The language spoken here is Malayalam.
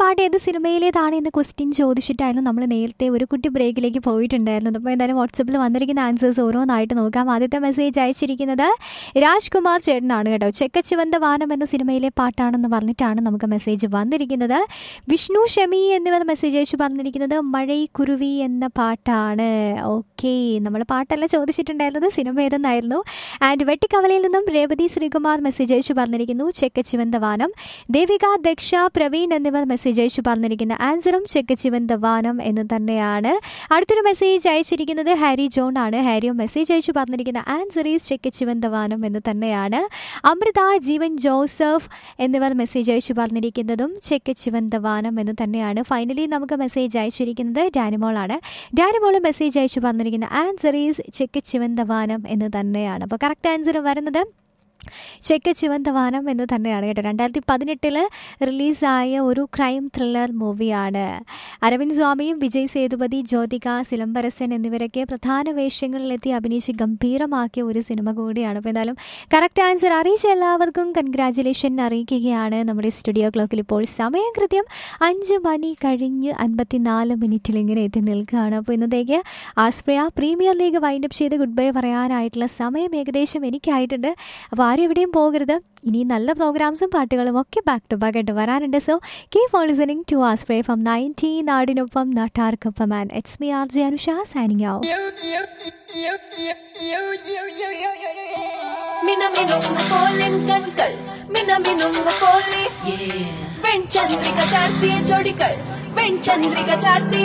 പാട്ട് ഏത് സിനിമയിലേതാണ് എന്ന ക്വസ്റ്റ്യൻ ചോദിച്ചിട്ടായിരുന്നു നമ്മൾ നേരത്തെ ഒരു കുട്ടി ബ്രേക്കിലേക്ക് പോയിട്ടുണ്ടായിരുന്നത് അപ്പോൾ എന്തായാലും വാട്സപ്പിൽ വന്നിരിക്കുന്ന ആൻസേഴ്സ് ഓരോന്നായിട്ട് നോക്കാം ആദ്യത്തെ മെസ്സേജ് അയച്ചിരിക്കുന്നത് രാജ്കുമാർ ചേട്ടനാണ് കേട്ടോ ചെക്കച്ചിവന്ത വാനം എന്ന സിനിമയിലെ പാട്ടാണെന്ന് പറഞ്ഞിട്ടാണ് നമുക്ക് മെസ്സേജ് വന്നിരിക്കുന്നത് വിഷ്ണു ഷമി എന്നിവർ മെസ്സേജ് അയച്ചു പറഞ്ഞിരിക്കുന്നത് മഴൈ കുരുവി എന്ന പാട്ടാണ് ഓക്കെ നമ്മൾ പാട്ടല്ല ചോദിച്ചിട്ടുണ്ടായിരുന്നത് സിനിമ ഏതെന്നായിരുന്നു ആൻഡ് വെട്ടിക്കവലയിൽ നിന്നും രേവതി ശ്രീകുമാർ മെസ്സേജ് അയച്ചു പറഞ്ഞിരിക്കുന്നു ചെക്കച്ചിവന്ത വാനം ദേവിക ദക്ഷ പ്രവീൺ എന്നിവർ മെസ്സേജ് അയച്ചു പറഞ്ഞിരിക്കുന്ന ആൻസറും ചെക്കച്ചിവന്ത വാനം എന്ന് തന്നെയാണ് അടുത്തൊരു മെസ്സേജ് അയച്ചിരിക്കുന്നത് ഹാരി ജോൺ ആണ് ഹാരിയും മെസ്സേജ് അയച്ചു പറഞ്ഞിരിക്കുന്ന ആൻസർ ഈസ് ചെക്കച്ചിവന്ത വാനം എന്ന് തന്നെയാണ് അമൃത ജീവൻ ജോസഫ് എന്നിവർ മെസ്സേജ് അയച്ചു പറഞ്ഞിരിക്കുന്നതും ചെക്കച്ചിവന്ത വാനം എന്ന് തന്നെയാണ് ഫൈനലി നമുക്ക് മെസ്സേജ് അയച്ചിരിക്കുന്നത് ഡാനിമോളാണ് ഡാനിമോൾ മെസ്സേജ് അയച്ചു പറഞ്ഞിരിക്കുന്ന ആൻസർ ഈസ് ചെക്കച്ചിവന്ത വാനം എന്ന് തന്നെയാണ് അപ്പോൾ കറക്റ്റ് ആൻസർ വരുന്നത് ചെക്ക ചിവന്തവാനം എന്ന് തന്നെയാണ് കേട്ടോ രണ്ടായിരത്തി പതിനെട്ടിൽ റിലീസായ ഒരു ക്രൈം ത്രില്ലർ മൂവിയാണ് അരവിന്ദ് സ്വാമിയും വിജയ് സേതുപതി ജ്യോതിക സിലംബരസൻ എന്നിവരൊക്കെ പ്രധാന വേഷങ്ങളിലെത്തി അഭിനയിച്ച് ഗംഭീരമാക്കിയ ഒരു സിനിമ കൂടിയാണ് അപ്പോൾ എന്തായാലും കറക്റ്റ് ആൻസർ അറിയിച്ച എല്ലാവർക്കും കൺഗ്രാറ്റുലേഷൻ അറിയിക്കുകയാണ് നമ്മുടെ സ്റ്റുഡിയോ ക്ലോക്കിൽ ഇപ്പോൾ സമയം കൃത്യം അഞ്ച് മണി കഴിഞ്ഞ് അൻപത്തിനാല് മിനിറ്റിൽ ഇങ്ങനെ എത്തി നിൽക്കുകയാണ് അപ്പോൾ ഇന്നത്തേക്ക് ആസ്പ്രിയ പ്രീമിയർ ലീഗ് വൈൻഡപ്പ് ചെയ്ത് ഗുഡ് ബൈ പറയാനായിട്ടുള്ള സമയം ഏകദേശം എനിക്കായിട്ടുണ്ട് അപ്പോൾ ആരും എവിടെയും പോകരുത് ഇനി നല്ല പ്രോഗ്രാംസും പാട്ടുകളും ഒക്കെ ബാക്ക് ടു ബാക്ക് ആയിട്ട് വരാനുണ്ട് so keep on listening to ആസ്പ്രേ ഫ്രം നയൻറ്റി നാടിനൊപ്പം നാട്ടാർക്കൊപ്പം and it's me R J Anusha signing out മിനമിനുന്ന പോലെ കൺകൾ മിനമിനുന്ന പോലെ വെൺചന്ദ്രിക ചാർത്തിയ ജോഡികൾ വെൺചന്ദ്രിക ചാർത്തിയ